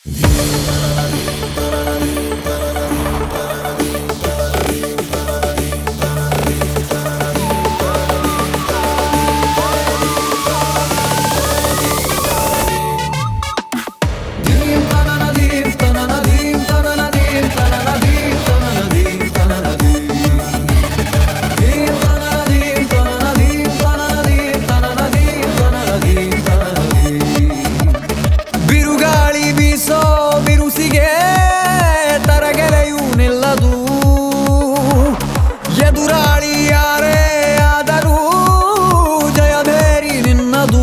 ಬಿರುಗಾಳಿ ಬೀಸೋ ಬಿರುಸಿಗೆ ತರಗೆಲೆಯೂ ನಿಲ್ಲದು ಎದುರಾಳಿ ಯಾರೇ ಆದರೂ ಜಯಬೇರಿ ನಿನ್ನದು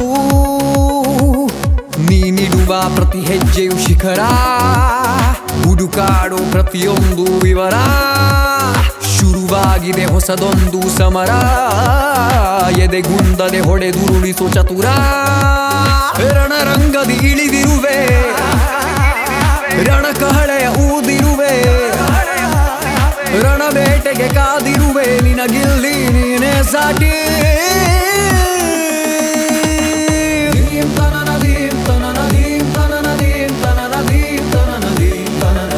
ನೀನಿಡುವ ಪ್ರತಿ ಹೆಜ್ಜೆಯು ಶಿಖರ ಹುಡುಕಾಡೋ ಪ್ರತಿಯೊಂದು ವಿವರ ಶುರುವಾಗಿದೆ ಹೊಸದೊಂದು ಸಮರ ಎದೆಗುಂದದೆ ಹೊಡೆದುರುಳಿಸೋ ಚತುರ ರಣರಂಗದಿ ಇಳಿದಿರುವೆ ರಣಕಹಳೆಯ ಊದಿರುವೆ ರಣಬೇಟೆಗೆ ಕಾದಿರುವೆ ನಿನಗಿಲ್ಲಿ ನೀನೇ ಸಾಟಿ ದೀಂ ತನನ ದೀಂ ತನನ ದೀಂ ತನನ ದೀಂ ತನನ ದೀಂ ತನನ ದೀಂ ತನನ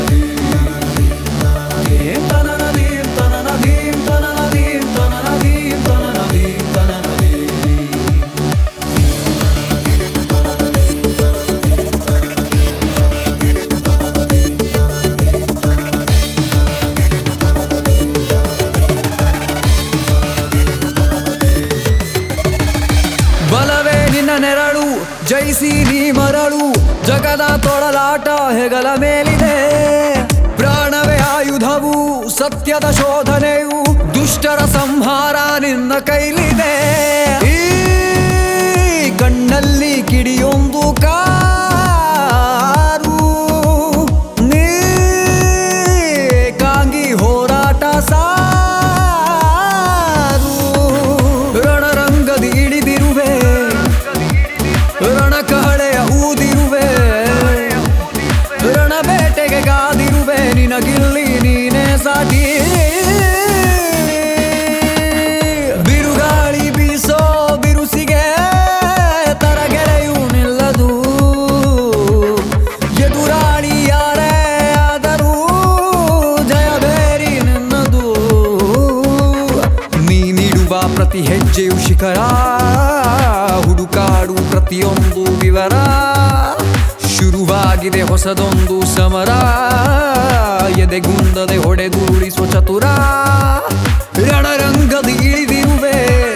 ದೀಂ ತನನ ದೀಂ ತನನ ದೀಂ ತನನ ದೀಂ ತನನ ದೀಂ ತನನ ದೀಂ ತನನ ದೀಂ ಬಲವೇ ನಿನ್ನ ನೆರಳು ಜಯಿಸಿ ನೀ ಮರಳು ಜಗದ ತೊಳಲಾಟ ಹೆಗಲ ಮೇಲಿದೆ ಪ್ರಾಣವೇ ಆಯುಧವು ಸತ್ಯದ ಶೋಧನೆಯು ದುಷ್ಟರ ಸಂಹಾರ ನಿನ್ನ ಕೈಲಿದೆ ಈ ಕಣ್ಣಲ್ಲಿ ಕಿಡಿಯೊಂದು ಕಾರು ನೀ ಕಾಂಗಿ ಹೋರಾಟ ಸಾರು ರಣರಂಗದಿ ಇಳಿದಿರುವೆ ರಣಕಹಳೆಯ ಊದಿರುವೆ ರಣಬೇಟೆಗೆ ಗಾದಿರುವೆ ನಿನಗಿಲ್ಲಿ ನೀನೇ ಸಾಟಿ ಬಿರುಗಾಳಿ ಬೀಸೋ ಬಿರುಸಿಗೆ ತರಗೆರೆಯೂ ನಿಲ್ಲದು ಎದುರಾಳಿ ಯಾರೇ ಆದರೂ ಜಯಬೇರಿ ನಿನ್ನದು ನೀನಿಡುವ ಪ್ರತಿ ಹೆಜ್ಜೆಯು ಶಿಖರ ಹುಡುಕಾಡು ಪ್ರತಿಯೊಂದು ವಿವರ ಶುರುವಾಗಿದೆ ಹೊಸದೊಂದು ಸಮರ ಎದೆಗುಂದದೆ ಹೊಡೆದುರುಳಿಸುವ ಚತುರ ರಣರಂಗದ ಇಳಿದಿರುವೆ